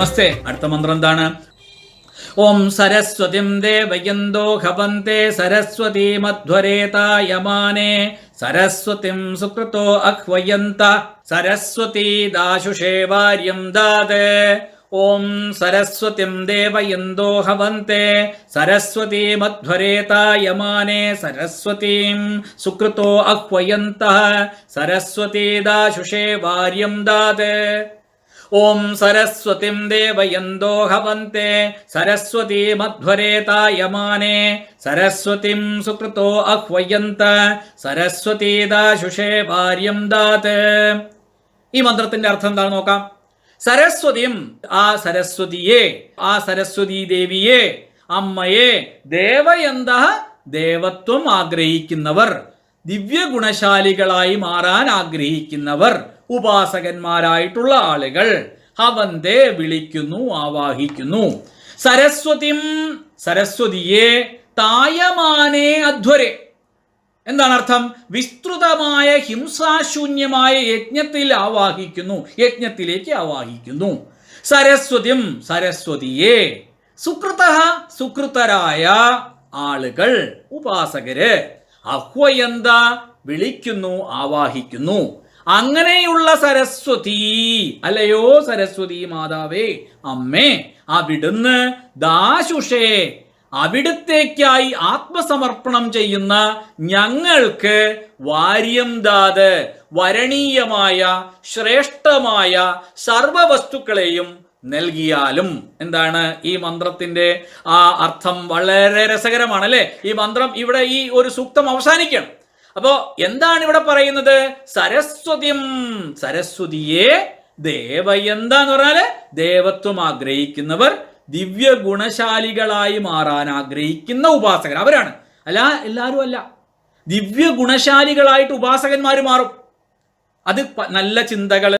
നമസ്തേ അടുത്ത മന്ത്രം എന്താണ് ഓം സരസ്വതിം ദേവയന്തോ ഹവന്തേ സരസ്വതി മധ്വരേതായമാനെ സരസ്വതിം സുകൃതോ അഹ്വയന്ത സരസ്വതി ദാശുഷേ വാര്യം ദാത് ഓം സരസ്വതിം ദേവയന്തോ ഹവന്തേ സരസ്വതി മധ്വരേതായമാനെ സരസ്വതീം സുകൃതോ അഹ്വയന്ത സരസ്വതി ദാശുഷേ വാര്യം ദാത് ഓം സരസ്വതിം ദേവയന്തോ ഹവന്തേ സരസ്വതി മധ്വരേതായമാനെ സരസ്വതിം സുകൃതോ അഹ്വയന്ത സരസ്വതി ദാശുഷേ വാര്യം ദാത് ഈ മന്ത്രത്തിന്റെ അർത്ഥം എന്താണെന്ന് നോക്കാം സരസ്വതിയും ആ സരസ്വതിയെ ആ സരസ്വതി ദേവിയെ അമ്മയെ ദേവയന്ത ദേവത്വം ആഗ്രഹിക്കുന്നവർ ദിവ്യഗുണശാലികളായി മാറാൻ ആഗ്രഹിക്കുന്നവർ ഉപാസകന്മാരായിട്ടുള്ള ആളുകൾ ഹവന്തേ വിളിക്കുന്നു ആവാഹിക്കുന്നു സരസ്വതിം സരസ്വതിയെ തായമാനേ അധ്വരെ എന്താണ് അർത്ഥം വിസ്തൃതമായ ഹിംസാശൂന്യമായ യജ്ഞത്തിൽ ആവാഹിക്കുന്നു യജ്ഞത്തിലേക്ക് ആവാഹിക്കുന്നു സരസ്വതിം സരസ്വതിയെ സുകൃത സുകൃതരായ ആളുകൾ ഉപാസകര് അഹ്വയന്ത വിളിക്കുന്നു ആവാഹിക്കുന്നു അങ്ങനെയുള്ള സരസ്വതി അല്ലയോ സരസ്വതി മാതാവേ അമ്മേ അവിടുന്ന് ദാശുഷേ അവിടുത്തേക്കായി ആത്മസമർപ്പണം ചെയ്യുന്ന ഞങ്ങൾക്ക് വാര്യം ദാത് വരണീയമായ ശ്രേഷ്ഠമായ സർവവസ്തുക്കളെയും നൽകിയാലും എന്താണ് ഈ മന്ത്രത്തിന്റെ ആ അർത്ഥം വളരെ രസകരമാണ് അല്ലെ ഈ മന്ത്രം ഇവിടെ ഈ ഒരു സൂക്തം അവസാനിക്കണം അപ്പോ എന്താണ് ഇവിടെ പറയുന്നത് സരസ്വതിയും സരസ്വതിയെ ദേവയന്ത എന്ന് പറഞ്ഞാല് ദേവത്വം ആഗ്രഹിക്കുന്നവർ ദിവ്യ ഗുണശാലികളായി മാറാൻ ആഗ്രഹിക്കുന്ന ഉപാസകർ അവരാണ് അല്ല എല്ലാവരും അല്ല ദിവ്യ ഗുണശാലികളായിട്ട് ഉപാസകന്മാർ മാറും അത് പ- നല്ല ചിന്തകൾ